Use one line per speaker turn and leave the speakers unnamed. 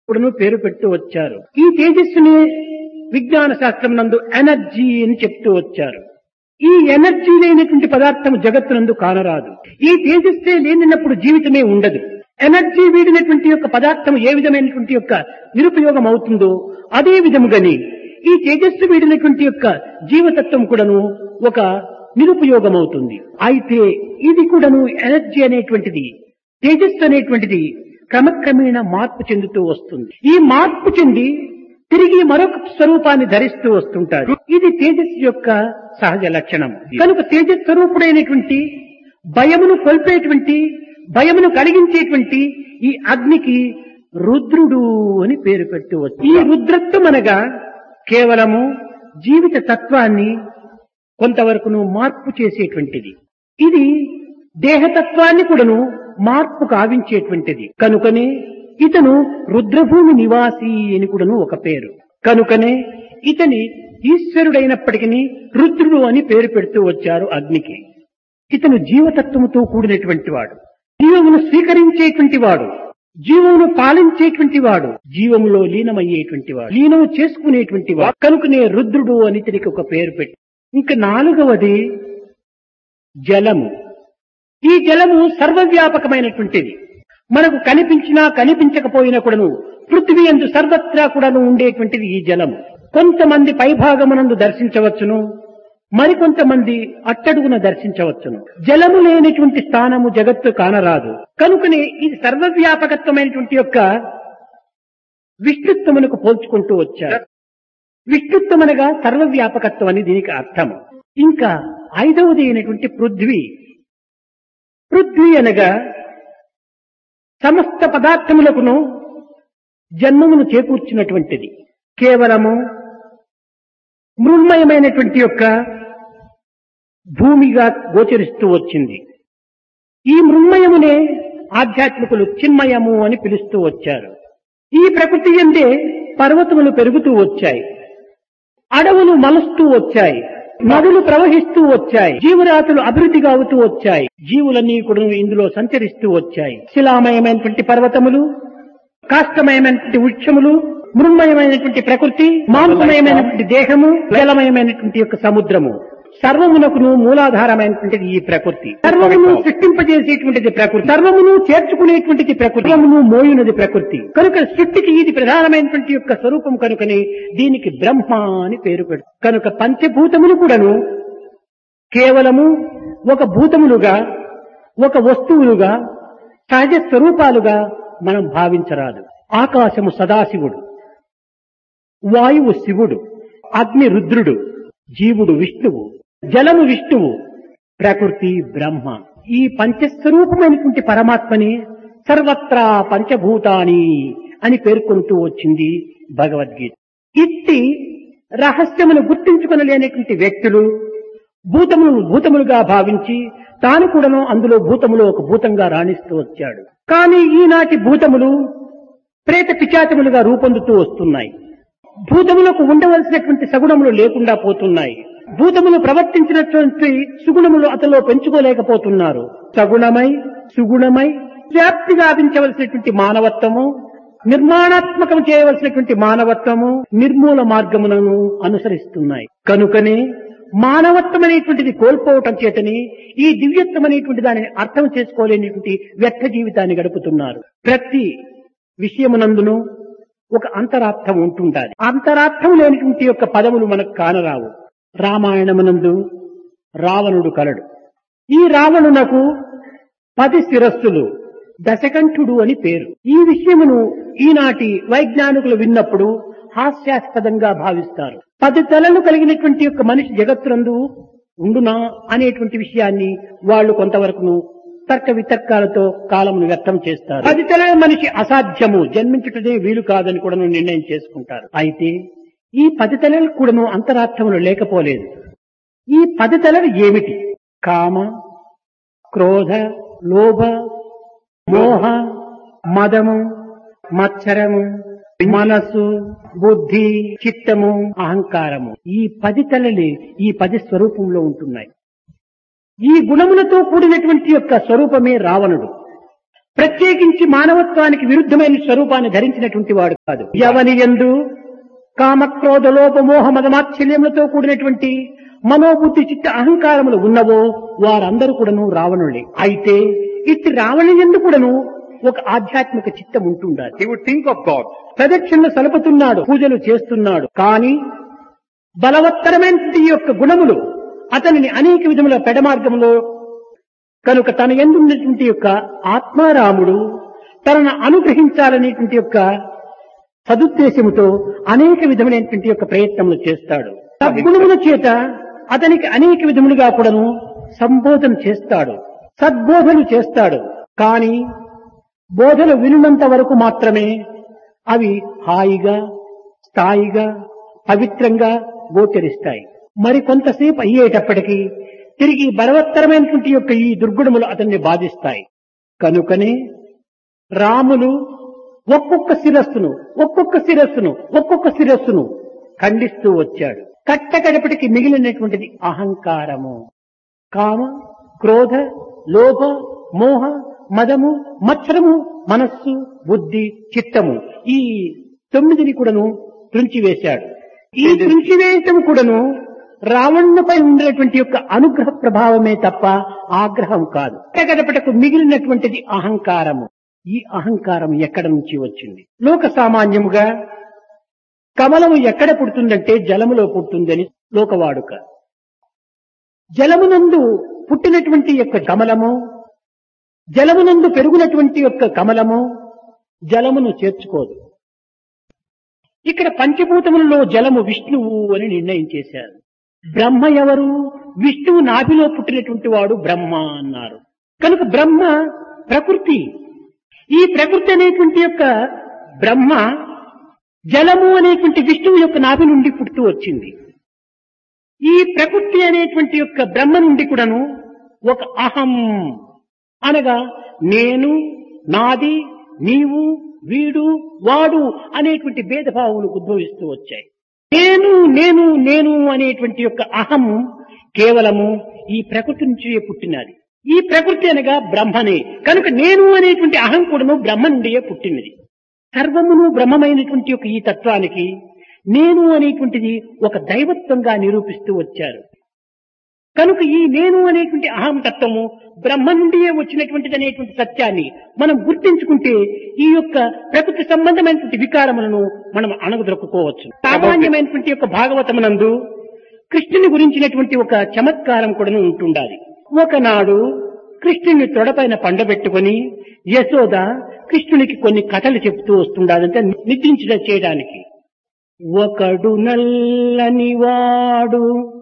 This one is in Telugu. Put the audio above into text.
ఇప్పుడును పేరు పెడుతూ వచ్చారు ఈ తేజస్సుని విజ్ఞాన శాస్త్రం నందు ఎనర్జీ అని చెప్తూ వచ్చారు ఈ ఎనర్జీ లేనటువంటి పదార్థం జగత్తునందు కానరాదు ఈ తేజస్సే లేనినప్పుడు జీవితమే ఉండదు ఎనర్జీ వీడినటువంటి యొక్క పదార్థం ఏ విధమైనటువంటి యొక్క నిరుపయోగం అవుతుందో అదే విధముగాని ఈ తేజస్సు వీడినటువంటి యొక్క జీవతత్వం కూడాను ఒక నిరుపయోగం అవుతుంది అయితే ఇది కూడాను ఎనర్జీ అనేటువంటిది తేజస్సు అనేటువంటిది క్రమక్రమేణా మార్పు చెందుతూ వస్తుంది ఈ మార్పు చెంది తిరిగి మరొక స్వరూపాన్ని ధరిస్తూ వస్తుంటారు ఇది తేజస్సు యొక్క సహజ లక్షణం కనుక తేజస్ స్వరూపుడైనటువంటి భయమును కొల్పేటువంటి భయమును కలిగించేటువంటి ఈ అగ్నికి రుద్రుడు అని పేరు పెట్టవచ్చు ఈ రుద్రత్వం అనగా కేవలము జీవిత తత్వాన్ని కొంతవరకును మార్పు చేసేటువంటిది ఇది దేహతత్వాన్ని కూడాను మార్పు కావించేటువంటిది కనుకనే ఇతను రుద్రభూమి నివాసి అని కూడాను ఒక పేరు కనుకనే ఇతని ఈశ్వరుడైనప్పటికీ రుద్రుడు అని పేరు పెడుతూ వచ్చారు అగ్నికి ఇతను జీవతత్వముతో కూడినటువంటి వాడు జీవమును స్వీకరించేటువంటి వాడు జీవమును పాలించేటువంటి వాడు జీవములో లీనమయ్యేటువంటి వాడు లీనము చేసుకునేటువంటి వాడు కనుకనే రుద్రుడు అని ఇతనికి ఒక పేరు పెట్టి ఇంకా నాలుగవది జలము ఈ జలము సర్వవ్యాపకమైనటువంటిది మనకు కనిపించినా కనిపించకపోయినా కూడాను పృథ్వీ అందు సర్వత్రా కూడాను ఉండేటువంటిది ఈ జలము కొంతమంది పైభాగమునందు దర్శించవచ్చును మరికొంతమంది అట్టడుగున దర్శించవచ్చును జలము లేనటువంటి స్థానము జగత్తు కానరాదు కనుకనే ఇది సర్వవ్యాపకత్వమైనటువంటి యొక్క విష్ణుత్వమునకు పోల్చుకుంటూ వచ్చారు విష్ణుత్వం అనగా సర్వవ్యాపకత్వం అని దీనికి అర్థం ఇంకా ఐదవది అయినటువంటి పృథ్వీ పృథ్వీ అనగా సమస్త పదార్థములకును జన్మమును చేకూర్చినటువంటిది కేవలము మృన్మయమైనటువంటి యొక్క భూమిగా గోచరిస్తూ వచ్చింది ఈ మృన్మయమునే ఆధ్యాత్మికులు చిన్మయము అని పిలుస్తూ వచ్చారు ఈ ప్రకృతి ఎందే పర్వతములు పెరుగుతూ వచ్చాయి అడవులు మలుస్తూ వచ్చాయి నదులు ప్రవహిస్తూ వచ్చాయి జీవరాశులు అభివృద్ధిగా అవుతూ వచ్చాయి జీవులన్నీ కూడా ఇందులో సంచరిస్తూ వచ్చాయి శిలామయమైనటువంటి పర్వతములు కాష్టమయమైనటువంటి వృక్షములు మృన్మయమైనటువంటి ప్రకృతి మాంసమయమైనటువంటి దేహము జలమయమైనటువంటి యొక్క సముద్రము సర్వమునకును మూలాధారమైనటువంటిది ఈ ప్రకృతి సర్వమును సృష్టింపజేసేటువంటిది ప్రకృతి సర్వమును చేర్చుకునేటువంటిది ప్రకృతి సర్వమును మోయునది ప్రకృతి కనుక సృష్టికి ఇది ప్రధానమైనటువంటి యొక్క స్వరూపం కనుకనే దీనికి బ్రహ్మ అని పేరు పెడు కనుక పంచభూతములు కూడాను కేవలము ఒక భూతములుగా ఒక వస్తువులుగా సహజ స్వరూపాలుగా మనం భావించరాదు ఆకాశము సదాశివుడు వాయువు శివుడు అగ్ని రుద్రుడు జీవుడు విష్ణువు జలము విష్ణువు ప్రకృతి బ్రహ్మ ఈ పంచస్వరూపమైనటువంటి పరమాత్మని సర్వత్రా పంచభూతాని అని పేర్కొంటూ వచ్చింది భగవద్గీత ఇట్టి రహస్యమును గుర్తించుకొనలేనటువంటి వ్యక్తులు భూతములను భూతములుగా భావించి తాను కూడాను అందులో భూతములో ఒక భూతంగా రాణిస్తూ వచ్చాడు కానీ ఈనాటి భూతములు ప్రేత పిచాచములుగా రూపొందుతూ వస్తున్నాయి భూతములకు ఉండవలసినటువంటి సగుణములు లేకుండా పోతున్నాయి భూతములు ప్రవర్తించినటువంటి సుగుణములు అతలో పెంచుకోలేకపోతున్నారు సగుణమై సుగుణమై వ్యాప్తి గావించవలసినటువంటి మానవత్వము నిర్మాణాత్మకం చేయవలసినటువంటి మానవత్వము నిర్మూల మార్గములను అనుసరిస్తున్నాయి కనుకనే మానవత్వం అనేటువంటిది కోల్పోవటం చేతని ఈ దివ్యత్వం అనేటువంటి దానిని అర్థం చేసుకోలేనటువంటి వ్యర్థ జీవితాన్ని గడుపుతున్నారు ప్రతి విషయమునందును ఒక అంతరార్థం ఉంటుండాలి అంతరార్థం లేనటువంటి యొక్క పదములు మనకు కానరావు రామాయణమునందు రావణుడు కలడు ఈ రావణునకు పది శిరస్సులు దశకంఠుడు అని పేరు ఈ విషయమును ఈనాటి వైజ్ఞానికులు విన్నప్పుడు హాస్యాస్పదంగా భావిస్తారు పది తలలు కలిగినటువంటి యొక్క మనిషి జగత్తునందు ఉండునా అనేటువంటి విషయాన్ని వాళ్ళు కొంతవరకును తర్క వితర్కాలతో కాలమును వ్యక్తం చేస్తారు పది తలల మనిషి అసాధ్యము జన్మించుటదే వీలు కాదని కూడా నిర్ణయం చేసుకుంటారు అయితే ఈ పది తలలు కూడాను అంతరార్థములు లేకపోలేదు ఈ పది తలలు ఏమిటి కామ క్రోధ లోభ మోహ మదము మత్సరము మనస్సు బుద్ధి చిత్తము అహంకారము ఈ పది తలలే ఈ పది స్వరూపంలో ఉంటున్నాయి ఈ గుణములతో కూడినటువంటి యొక్క స్వరూపమే రావణుడు ప్రత్యేకించి మానవత్వానికి విరుద్ధమైన స్వరూపాన్ని ధరించినటువంటి వాడు కాదు ఎవని ఎందు కామక్రోధ లోప మోహ మదమాత్సల్యములతో కూడినటువంటి మనోబుద్ధి చిత్త అహంకారములు ఉన్నవో వారందరూ కూడాను రావణులే అయితే ఇట్టి రావణి ఎందు కూడాను ఒక ఆధ్యాత్మిక చిత్తం ఉంటుండాలి
He would think of God.
ప్రదక్షిణలు సలుపుతున్నాడు పూజలు చేస్తున్నాడు కానీ బలవత్తరమైనటువంటి ఈ యొక్క గుణములు అతనిని అనేక విధముల పెడమార్గంలో కనుక తన ఎందున్నటువంటి యొక్క ఆత్మారాముడు తనను అనుగ్రహించాలనేటువంటి యొక్క సదుద్దేశముతో అనేక విధములైనటువంటి యొక్క ప్రయత్నములు చేస్తాడు సద్గుణముల చేత అతనికి అనేక విధములుగా కూడాను సంబోధన చేస్తాడు సద్బోధలు చేస్తాడు కానీ బోధలు వినున్నంత వరకు మాత్రమే అవి హాయిగా స్థాయిగా పవిత్రంగా గోచరిస్తాయి మరి కొంతసేపు అయ్యేటప్పటికీ తిరిగి బలవత్తరమైనటువంటి యొక్క ఈ దుర్గుణములు అతన్ని బాధిస్తాయి కనుకనే రాములు ఒక్కొక్క శిరస్సును ఒక్కొక్క శిరస్సును ఒక్కొక్క శిరస్సును ఖండిస్తూ వచ్చాడు కట్టకడపటికి మిగిలినటువంటిది అహంకారము కామ క్రోధ లోభ మోహ మదము మత్సరము మనస్సు బుద్ధి చిత్తము ఈ తొమ్మిదిని కూడాను త్రుంచివేశాడు ఈ త్రుంచివేయటం కూడాను రావణుపై ఉండేటువంటి యొక్క అనుగ్రహ ప్రభావమే తప్ప ఆగ్రహం కాదు కట్టకడపటకు మిగిలినటువంటిది అహంకారము ఈ అహంకారం ఎక్కడ నుంచి వచ్చింది లోక సామాన్యముగా కమలము ఎక్కడ పుడుతుందంటే జలములో పుట్టుందని లోకవాడుక జలమునందు పుట్టినటువంటి యొక్క కమలము జలమునందు పెరుగునటువంటి యొక్క కమలము జలమును చేర్చుకోదు ఇక్కడ పంచభూతములలో జలము విష్ణువు అని నిర్ణయం చేశారు బ్రహ్మ ఎవరు విష్ణువు నాభిలో పుట్టినటువంటి వాడు బ్రహ్మ అన్నారు కనుక బ్రహ్మ ప్రకృతి ఈ ప్రకృతి అనేటువంటి యొక్క బ్రహ్మ జలము అనేటువంటి విష్ణువు యొక్క నాభి నుండి పుడుతూ వచ్చింది ఈ ప్రకృతి అనేటువంటి యొక్క బ్రహ్మ నుండి కూడాను ఒక అహం అనగా నేను నాది నీవు వీడు వాడు అనేటువంటి భేదభావములు ఉద్భవిస్తూ వచ్చాయి నేను నేను నేను అనేటువంటి యొక్క అహం కేవలము ఈ ప్రకృతి నుంచి పుట్టినది ఈ ప్రకృతి అనగా బ్రహ్మనే కనుక నేను అనేటువంటి అహం కూడాను బ్రహ్మ నుండియే పుట్టినది సర్వమును బ్రహ్మమైనటువంటి యొక్క ఈ తత్వానికి నేను అనేటువంటిది ఒక దైవత్వంగా నిరూపిస్తూ వచ్చారు కనుక ఈ నేను అనేటువంటి అహం తత్వము బ్రహ్మ నుండియే వచ్చినటువంటిది అనేటువంటి సత్యాన్ని మనం గుర్తించుకుంటే ఈ యొక్క ప్రకృతి సంబంధమైనటువంటి వికారములను మనం అణగదొక్కుకోవచ్చు సామాన్యమైనటువంటి యొక్క భాగవతమునందు కృష్ణుని గురించినటువంటి ఒక చమత్కారం కూడా ఉంటుండాలి ఒకనాడు కృష్ణుని తొడపైన పండబెట్టుకుని యశోద కృష్ణునికి కొన్ని కథలు చెప్తూ వస్తుండాలంటే నిద్రించడం చేయడానికి ఒకడు నల్లని వాడు